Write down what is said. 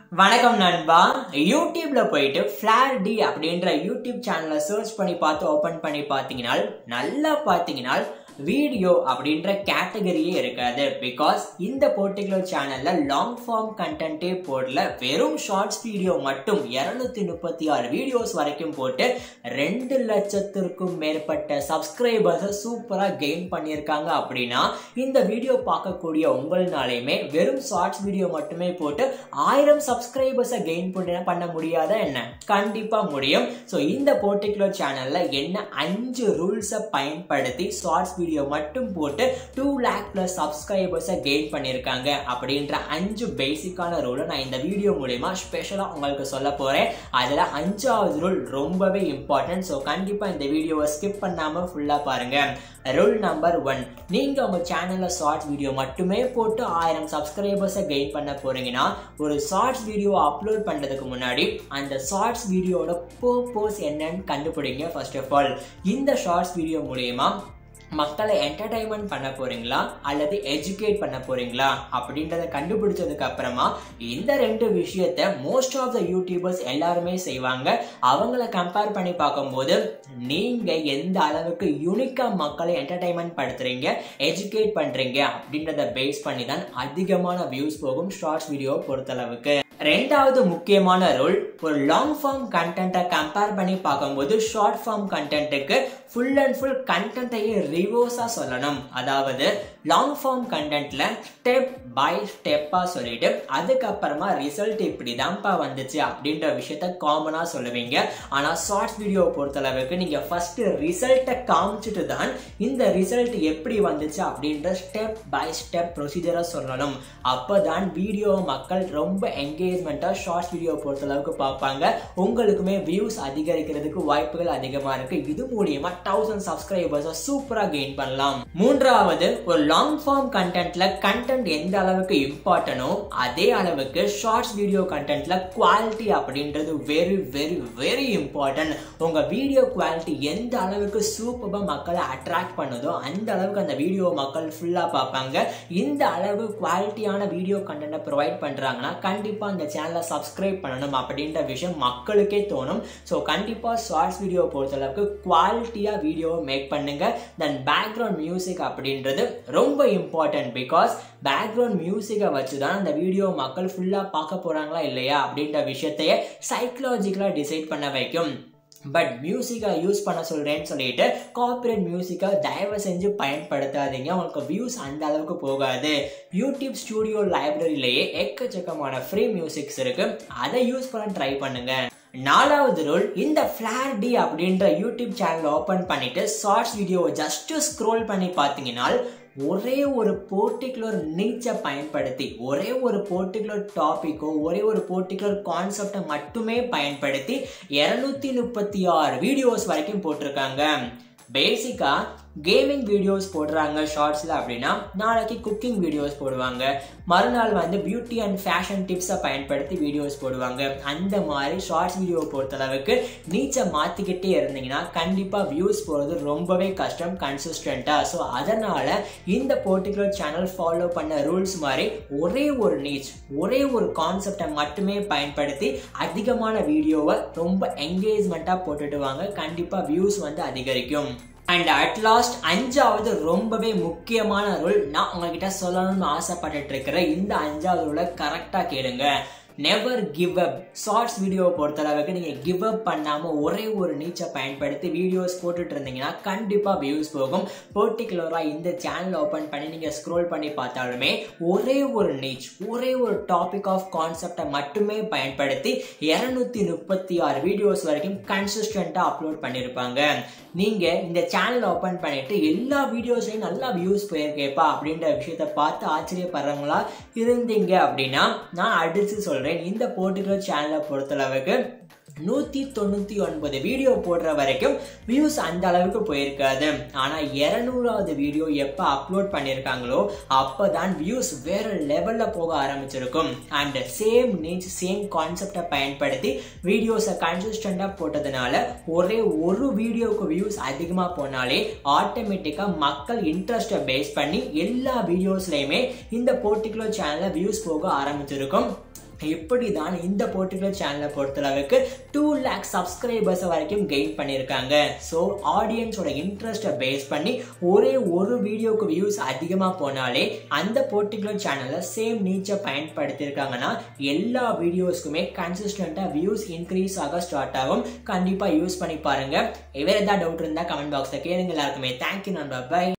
வணக்கம் நண்பா யூடியூப்ல போயிட்டு ஃபிளார் டி அப்படின்ற யூடியூப் சேனலை சர்ச் பண்ணி பார்த்து ஓபன் பண்ணி பார்த்தீங்கன்னா நல்லா பார்த்தீங்கன்னா வீடியோ அப்படின்ற கேட்டகரியே இருக்காது பிகாஸ் இந்த பர்டிகுலர் சேனல்ல லாங் ஃபார்ம் கண்டென்ட்டே போடல வெறும் ஷார்ட்ஸ் வீடியோ மட்டும் இருநூத்தி முப்பத்தி ஆறு வீடியோஸ் வரைக்கும் போட்டு ரெண்டு லட்சத்திற்கும் மேற்பட்ட சப்ஸ்கிரைபர்ஸை சூப்பரா கெயின் பண்ணியிருக்காங்க அப்படின்னா இந்த வீடியோ பார்க்கக்கூடிய உங்களாலையுமே வெறும் ஷார்ட்ஸ் வீடியோ மட்டுமே போட்டு ஆயிரம் சப்ஸ்கிரைபர்ஸை கெயின் பண்ண பண்ண முடியாதா என்ன கண்டிப்பா முடியும் ஸோ இந்த பர்டிகுலர் சேனல்ல என்ன அஞ்சு ரூல்ஸை பயன்படுத்தி ஷார்ட்ஸ் வீடியோ மட்டும் போட்டு டூ லேக் பிளஸ் சப்ஸ்கிரைபர்ஸை கெயின் பண்ணியிருக்காங்க அப்படின்ற அஞ்சு பேசிக்கான ரூலை நான் இந்த வீடியோ மூலயமா ஸ்பெஷலாக உங்களுக்கு சொல்ல போறேன் அதில் அஞ்சாவது ரூல் ரொம்பவே இம்பார்ட்டன்ட் ஸோ கண்டிப்பாக இந்த வீடியோவை ஸ்கிப் பண்ணாமல் ஃபுல்லாக பாருங்க ரூல் நம்பர் ஒன் நீங்கள் உங்கள் சேனலில் ஷார்ட்ஸ் வீடியோ மட்டுமே போட்டு ஆயிரம் சப்ஸ்கிரைபர்ஸை கெயின் பண்ண போறீங்கன்னா ஒரு ஷார்ட்ஸ் வீடியோ அப்லோட் பண்ணுறதுக்கு முன்னாடி அந்த ஷார்ட்ஸ் வீடியோட பர்பஸ் என்னன்னு கண்டுபிடிங்க ஃபர்ஸ்ட் ஆஃப் ஆல் இந்த ஷார்ட்ஸ் வீடியோ மூலயமா மக்களை என்டர்டைன்மெண்ட் பண்ண போறீங்களா அல்லது எஜுகேட் பண்ண போறீங்களா அப்படின்றத கண்டுபிடிச்சதுக்கு அப்புறமா இந்த ரெண்டு விஷயத்த மோஸ்ட் ஆஃப் த யூடியூபர்ஸ் எல்லாருமே செய்வாங்க அவங்கள கம்பேர் பண்ணி பார்க்கும்போது நீங்க எந்த அளவுக்கு யூனிக்கா மக்களை என்டர்டைன்மெண்ட் படுத்துறீங்க எஜுகேட் பண்றீங்க அப்படின்றத பேஸ் பண்ணி தான் அதிகமான வியூஸ் போகும் ஷார்ட்ஸ் வீடியோ பொறுத்தளவுக்கு ரெண்டாவது முக்கியமான ரூல் ஒரு லாங் ஃபார்ம் கண்டென்ட்டை கம்பேர் பண்ணி பார்க்கும்போது ஷார்ட் ஃபார்ம் கண்டென்ட்டுக்கு ஃபுல் அண்ட் ஃபுல் கண்டென்ட்டையே ரிவர்ஸாக சொல்லணும் அதாவது லாங் ஃபார்ம் கண்டென்ட்ல ஸ்டெப் பை ஸ்டெப்பாக சொல்லிட்டு அதுக்கப்புறமா ரிசல்ட் இப்படி தான்ப்பா வந்துச்சு அப்படின்ற விஷயத்த காமனாக சொல்லுவீங்க ஆனால் ஷார்ட்ஸ் வீடியோ பொறுத்தளவுக்கு நீங்கள் ஃபர்ஸ்ட் ரிசல்ட்டை காமிச்சிட்டு தான் இந்த ரிசல்ட் எப்படி வந்துச்சு அப்படின்ற ஸ்டெப் பை ஸ்டெப் ப்ரொசீஜரை சொல்லணும் அப்போ தான் வீடியோ மக்கள் ரொம்ப என்கேஜ்மெண்ட்டாக ஷார்ட்ஸ் வீடியோ பொறுத்தளவுக்கு பார்ப்பாங்க உங்களுக்குமே வியூஸ் அதிகரிக்கிறதுக்கு வாய்ப்புகள் அதிகமாக இருக்கு இது மூலியமா தௌசண்ட் சப்ஸ்கிரைபர்ஸை சூப்பராக கெயின் பண்ணலாம் மூன்றாவது ஒரு லாங் ஃபார்ம் கண்டென்ட்ல கண்டென்ட் எந்த அளவுக்கு இம்பார்ட்டனோ அதே அளவுக்கு ஷார்ட்ஸ் வீடியோ கண்டென்ட்ல குவாலிட்டி அப்படின்றது வெரி வெரி வெரி இம்பார்ட்டன்ட் உங்க வீடியோ குவாலிட்டி எந்த அளவுக்கு சூப்பராக மக்களை அட்ராக்ட் பண்ணுதோ அந்த அளவுக்கு அந்த வீடியோ மக்கள் ஃபுல்லாக பார்ப்பாங்க இந்த அளவு குவாலிட்டியான வீடியோ கண்டென்ட்டை ப்ரொவைட் பண்ணுறாங்கன்னா கண்டிப்பாக அந்த சேனலை சப்ஸ்கிரைப் பண்ணணும் அப்படின்ற விஷயம் மக்களுக்கே தோணும் ஸோ கண்டிப்பாக ஷார்ட்ஸ் வீடியோ பொறுத்தளவுக்கு குவாலிட்டியாக வீடியோவை மேக் பண்ணுங்க தென் பேக்ரவுண்ட் மியூசிக் அப்படின்றது ரொம்ப இம்பார்ட்டன்ட் பிகாஸ் பேக்ரவுண்ட் மியூசிக்கை வச்சு தான் அந்த வீடியோ மக்கள் ஃபுல்லாக பார்க்க போகிறாங்களா இல்லையா அப்படின்ற விஷயத்தையே சைக்கலாஜிக்கலாக டிசைட் பண்ண வைக்கும் பட் மியூசிக்கை யூஸ் பண்ண சொல்கிறேன்னு சொல்லிட்டு கார்பரேட் மியூசிக்கை தயவு செஞ்சு பயன்படுத்தாதீங்க உங்களுக்கு வியூஸ் அந்த அளவுக்கு போகாது யூடியூப் ஸ்டூடியோ லைப்ரரியிலேயே எக்கச்சக்கமான ஃப்ரீ மியூசிக்ஸ் இருக்கு அதை யூஸ் பண்ண ட்ரை பண்ணுங்க நாலாவது ரூல் இந்த ஃபிளார் டி அப்படின்ற யூடியூப் சேனல் ஓப்பன் பண்ணிட்டு ஷார்ட்ஸ் வீடியோவை ஜஸ்ட் ஸ்க்ரோல் பண்ணி பார்த்தீங்கன்னா ஒரே ஒரு பர்டிகுலர் நீச்சை பயன்படுத்தி ஒரே ஒரு பர்டிகுலர் டாப்பிக்கோ ஒரே ஒரு பர்டிகுலர் கான்செப்டை மட்டுமே பயன்படுத்தி இரநூத்தி முப்பத்தி ஆறு வீடியோஸ் வரைக்கும் போட்டிருக்காங்க பேசிக்கா கேமிங் வீடியோஸ் போடுறாங்க ஷார்ட்ஸில் அப்படின்னா நாளைக்கு குக்கிங் வீடியோஸ் போடுவாங்க மறுநாள் வந்து பியூட்டி அண்ட் ஃபேஷன் டிப்ஸை பயன்படுத்தி வீடியோஸ் போடுவாங்க அந்த மாதிரி ஷார்ட்ஸ் வீடியோ பொறுத்தளவுக்கு நீச்சை மாற்றிக்கிட்டே இருந்தீங்கன்னா கண்டிப்பாக வியூஸ் போகிறது ரொம்பவே கஷ்டம் கன்சிஸ்டண்ட்டாக ஸோ அதனால் இந்த பர்டிகுலர் சேனல் ஃபாலோ பண்ண ரூல்ஸ் மாதிரி ஒரே ஒரு நீச் ஒரே ஒரு கான்செப்டை மட்டுமே பயன்படுத்தி அதிகமான வீடியோவை ரொம்ப என்கேஜ்மெண்ட்டாக போட்டுட்டு வாங்க கண்டிப்பாக வியூஸ் வந்து அதிகரிக்கும் அண்ட் அட் லாஸ்ட் அஞ்சாவது ரொம்பவே முக்கியமான ரூல் நான் உங்ககிட்ட சொல்லணும்னு ஆசைப்பட்டுட்டு இருக்கிற இந்த அஞ்சாவது ரூலை கரெக்டாக கேளுங்க நெவர் கிவ் அப் ஷார்ட்ஸ் வீடியோவை பொறுத்தளவுக்கு நீங்கள் கிவ் அப் பண்ணாமல் ஒரே ஒரு நீச்சை பயன்படுத்தி வீடியோஸ் போட்டுட்டு இருந்தீங்கன்னா கண்டிப்பாக வியூஸ் போகும் பர்டிகுலராக இந்த சேனல் ஓப்பன் பண்ணி நீங்கள் ஸ்க்ரோல் பண்ணி பார்த்தாலுமே ஒரே ஒரு நீச் ஒரே ஒரு டாபிக் ஆஃப் கான்செப்டை மட்டுமே பயன்படுத்தி இரநூத்தி முப்பத்தி ஆறு வீடியோஸ் வரைக்கும் கன்சிஸ்டண்ட்டாக அப்லோட் பண்ணியிருப்பாங்க நீங்கள் இந்த சேனல் ஓப்பன் பண்ணிட்டு எல்லா வீடியோஸ்லையும் நல்லா வியூஸ் போயிருக்கேப்பா அப்படின்ற விஷயத்த பார்த்து ஆச்சரியப்படுறவங்களா இருந்தீங்க அப்படின்னா நான் அடித்து சொல்கிறேன் இந்த பர்டிகுலர் சேனலை பொறுத்தளவுக்கு நூற்றி தொண்ணூற்றி ஒன்பது வீடியோ போடுற வரைக்கும் வியூஸ் அந்த அளவுக்கு போயிருக்காது ஆனால் இரநூறாவது வீடியோ எப்போ அப்லோட் பண்ணியிருக்காங்களோ அப்போ தான் வியூஸ் வேற லெவலில் போக ஆரம்பிச்சிருக்கும் அண்ட் சேம் நீச் சேம் கான்செப்டை பயன்படுத்தி வீடியோஸை கன்சிஸ்டண்டாக போட்டதுனால ஒரே ஒரு வீடியோவுக்கு வியூஸ் அதிகமாக போனாலே ஆட்டோமேட்டிக்காக மக்கள் இன்ட்ரெஸ்ட்டை பேஸ் பண்ணி எல்லா வீடியோஸ்லையுமே இந்த பர்டிகுலர் சேனலில் வியூஸ் போக ஆரம்பிச்சிருக்கும் எப்படி தான் இந்த பர்டிகுலர் சேனலை பொறுத்தளவுக்கு டூ லேக் சப்ஸ்கிரைபர்ஸ் வரைக்கும் கெயின் பண்ணியிருக்காங்க ஸோ ஆடியன்ஸோட இன்ட்ரெஸ்ட்டை பேஸ் பண்ணி ஒரே ஒரு வீடியோக்கு வியூஸ் அதிகமாக போனாலே அந்த பர்டிகுலர் சேனலில் சேம் நீச்சை பயன்படுத்தியிருக்காங்கன்னா எல்லா வீடியோஸ்க்குமே கன்சிஸ்டண்ட்டாக வியூஸ் இன்க்ரீஸ் ஆக ஸ்டார்ட் ஆகும் கண்டிப்பாக யூஸ் பண்ணி பாருங்க வேறு ஏதாவது டவுட் இருந்தால் கமெண்ட் பாக்ஸில் கேளுங்க எல்லாருக்குமே தேங்க்யூ நண்பா பை